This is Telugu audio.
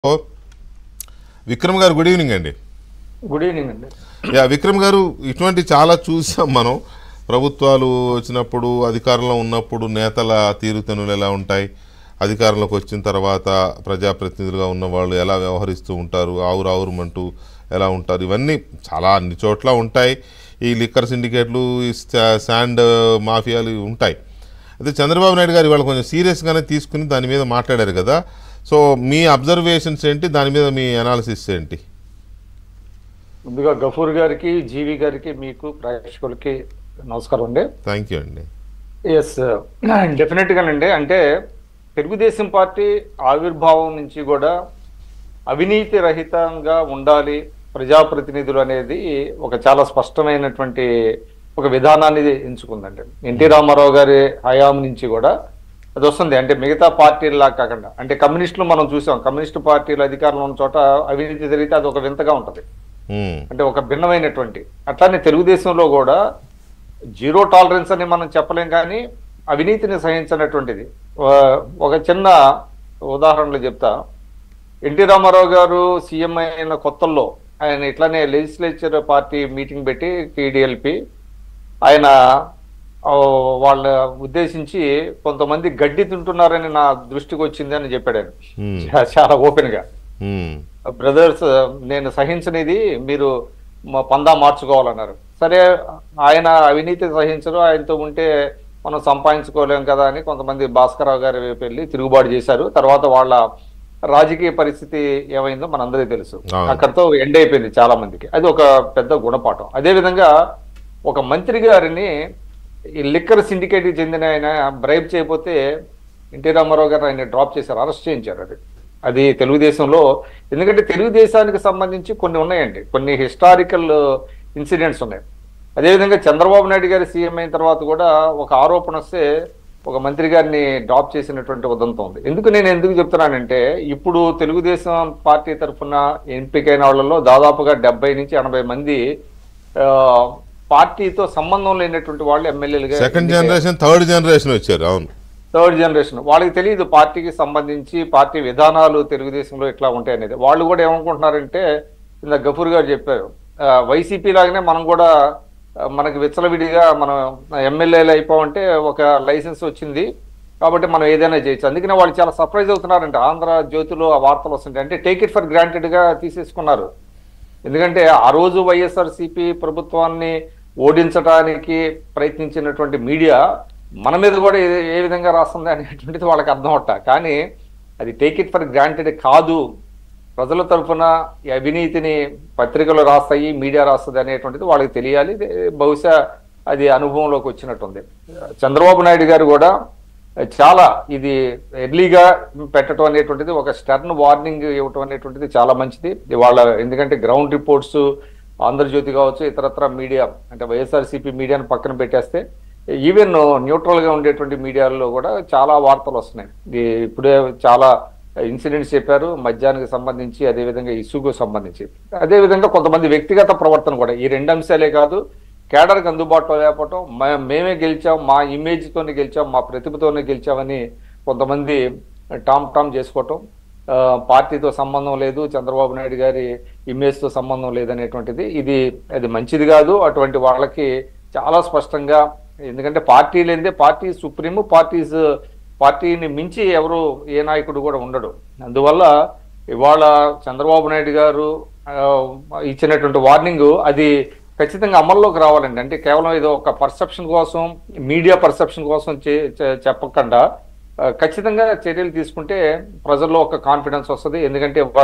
విక్రమ్ గారు గుడ్ ఈవినింగ్ అండి గుడ్ ఈవినింగ్ అండి యా విక్రమ్ గారు ఇటువంటి చాలా చూసాం మనం ప్రభుత్వాలు వచ్చినప్పుడు అధికారంలో ఉన్నప్పుడు నేతల తీరుతెన్నులు ఎలా ఉంటాయి అధికారంలోకి వచ్చిన తర్వాత ప్రజాప్రతినిధులుగా ఉన్న వాళ్ళు ఎలా వ్యవహరిస్తూ ఉంటారు ఆవురు ఆవురుమంటూ ఎలా ఉంటారు ఇవన్నీ చాలా అన్ని చోట్ల ఉంటాయి ఈ లిక్కర్ సిండికేట్లు ఈ శా- శాండ్ మాఫియాలు ఇవి ఉంటాయి అయితే చంద్రబాబు నాయుడు గారు ఇవాళ కొంచెం సీరియస్గానే తీసుకుని దాని మీద మాట్లాడారు కదా సో మీ అబ్జర్వేషన్స్ ఏంటి దాని మీద మీ అనాలిసిస్ ఏంటి ముందుగా గఫూర్ గారికి జీవి గారికి మీకు ప్రేక్షకులకి నమస్కారం అండి థ్యాంక్ యూ అండి ఎస్ డెఫినెట్గానండి అంటే తెలుగుదేశం పార్టీ ఆవిర్భావం నుంచి కూడా అవినీతి రహితంగా ఉండాలి ప్రజాప్రతినిధులు అనేది ఒక చాలా స్పష్టమైనటువంటి ఒక విధానాన్ని ఎంచుకుందండి ఎన్టీ రామారావు గారి హయాం నుంచి కూడా అది వస్తుంది అంటే మిగతా పార్టీలా కాకుండా అంటే కమ్యూనిస్టులు మనం చూసాం కమ్యూనిస్టు పార్టీలు అధికారంలో ఉన్న చోట అవినీతి జరిగితే అది ఒక వింతగా ఉంటుంది ఉమ్, అంటే ఒక భిన్నమైనటువంటి అట్లానే తెలుగుదేశంలో కూడా జీరో టాలరెన్స్ అని మనం చెప్పలేం కానీ అవినీతిని సహించినటువంటిది ఆ, ఒక చిన్న ఉదాహరణలు చెప్తా ఎన్టీ రామారావు గారు సీఎం అయిన కొత్తల్లో ఆయన ఇట్లానే లెజిస్లేచర్ పార్టీ మీటింగ్ పెట్టి టీడీఎల్పి ఆయన ఆ, వాళ్ళ ఉద్దేశించి కొంతమంది గడ్డి తింటున్నారని నా దృష్టికి వచ్చింది అని చెప్పాడు ఆయన ఉమ్, చా- చాలా ఓపెన్ గా ఉమ్, బ్రదర్స్ నేను సహించనిది మీరు మా పందా మార్చుకోవాలన్నారు సరే ఆయన అవినీతి సహించరు ఆయనతో ఉంటే మనం సంపాదించుకోలేం కదా అని కొంతమంది భాస్కరరావు గారి వైపు వెళ్ళి తిరుగుబాటు చేశారు తర్వాత వాళ్ళ రాజకీయ పరిస్థితి ఏమైందో మనందరికీ తెలుసు అవును. అక్కడితో ఎండ్ అయిపోయింది చాలా మందికి అది ఒక పెద్ద గుణపాఠం అదే విధంగా ఒక మంత్రి గారిని ఈ లిక్కర్ సిండికేట్ చెందిన ఆయన బ్రైబ్ చేయకపోతే ఎన్టీ రామారావు గారు ఆయన డ్రాప్ చేశారు అరెస్ట్ చేయించారు అది అది తెలుగుదేశంలో ఎందుకంటే తెలుగుదేశానికి సంబంధించి కొన్ని ఉన్నాయండి కొన్ని హిస్టారికల్ ఇన్సిడెంట్స్ ఉన్నాయి అదేవిధంగా చంద్రబాబు నాయుడు గారి సీఎం అయిన తర్వాత కూడా ఒక ఆరోపణ వస్తే ఒక మంత్రి గారిని డ్రాప్ చేసినటువంటి ఉదంతం ఉంది ఎందుకు నేను ఎందుకు చెప్తున్నానంటే ఇప్పుడు తెలుగుదేశం పార్టీ తరఫున ఎంపికైన వాళ్ళలో దాదాపుగా డెబ్బై నుంచి ఎనభై మంది ఆ, పార్టీతో సంబంధం లేనటువంటి వాళ్ళు ఎమ్మెల్యేలుగా సెకండ్ జనరేషన్ థర్డ్ జనరేషన్ వచ్చారు అవును థర్డ్ జనరేషన్ వాళ్ళకి తెలియదు పార్టీకి సంబంధించి పార్టీ విధానాలు తెలుగుదేశంలో ఇట్లా ఉంటాయి అనేది వాళ్ళు కూడా ఏమనుకుంటున్నారంటే ఇంత గఫూర్ గారు చెప్పారు ఆ, వైసీపీ లాగానే మనం కూడా ఆ, మనకి విచ్చలవిడిగా మనం ఎమ్మెల్యేలు అయిపోవంటే ఒక లైసెన్స్ వచ్చింది కాబట్టి మనం ఏదైనా చేయొచ్చు అందుకనే వాళ్ళు చాలా సర్ప్రైజ్ అవుతున్నారంట ఆంధ్ర జ్యోతిలో ఆ వార్తలు వస్తుంటాయి అంటే టేక్ ఇట్ ఫర్ గ్రాంటెడ్ గా తీసేసుకున్నారు ఎందుకంటే ఆ రోజు వైఎస్ఆర్సీపీ ప్రభుత్వాన్ని ఓడించడానికి ప్రయత్నించినటువంటి మీడియా మన మీద కూడా ఏ- ఏ విధంగా రాస్తుంది అనేటువంటిది వాళ్ళకి అర్థం అవట కానీ అది టేక్ ఇట్ ఫర్ గ్రాంటెడ్ కాదు ప్రజల తరఫున ఈ అవినీతిని పత్రికలు రాస్తాయి మీడియా రాస్తుంది అనేటువంటిది వాళ్ళకి తెలియాలి ఇది బహుశా అది అనుభవంలోకి వచ్చినట్టుంది చంద్రబాబు నాయుడు గారు కూడా చాలా ఇది ఎర్లీగా పెట్టడం అనేటువంటిది ఒక స్టర్న్ వార్నింగ్ ఇవ్వటం అనేటువంటిది చాలా మంచిది ఇవాళ ఎందుకంటే గ్రౌండ్ రిపోర్ట్స్ ఆంధ్రజ్యోతి కావచ్చు ఇతరత్ర మీడియా అంటే వైఎస్ఆర్సీపీ మీడియాను పక్కన పెట్టేస్తే ఈవెన్ న్యూట్రల్ గా ఉండేటువంటి మీడియాల్లో కూడా చాలా వార్తలు వస్తున్నాయి ఈ ఇప్పుడే చాలా ఇన్సిడెంట్స్ చెప్పారు మద్యానికి సంబంధించి అదేవిధంగా ఇసుకు సంబంధించి అదేవిధంగా కొంతమంది వ్యక్తిగత ప్రవర్తన కూడా ఈ రెండు అంశాలే కాదు కేడర్కి అందుబాటులో లేకపోవటం మే- మేమే గెలిచాం మా ఇమేజ్తోనే గెలిచాం మా ప్రతిభతోనే గెలిచామని కొంతమంది టామ్ టామ్ చేసుకోవటం ఆ, పార్టీతో సంబంధం లేదు చంద్రబాబు నాయుడు గారి ఇమేజ్తో సంబంధం లేదనేటువంటిది ఇది అది మంచిది కాదు అటువంటి వాళ్ళకి చాలా స్పష్టంగా ఎందుకంటే పార్టీ లేనిదే పార్టీ సుప్రీము పార్టీస్ పార్టీని మించి ఎవరు ఏ నాయకుడు కూడా ఉండడు అందువల్ల ఇవాళ చంద్రబాబు నాయుడు గారు ఆ, ఇచ్చినటువంటి వార్నింగ్ అది ఖచ్చితంగా అమల్లోకి రావాలండి అంటే కేవలం ఏదో ఒక పర్సెప్షన్ కోసం మీడియా పర్సెప్షన్ కోసం చే- చే- చెప్పకుండా ఆ, ఖచ్చితంగా చర్యలు తీసుకుంటే ప్రజల్లో ఒక కాన్ఫిడెన్స్ వస్తుంది ఎందుకంటే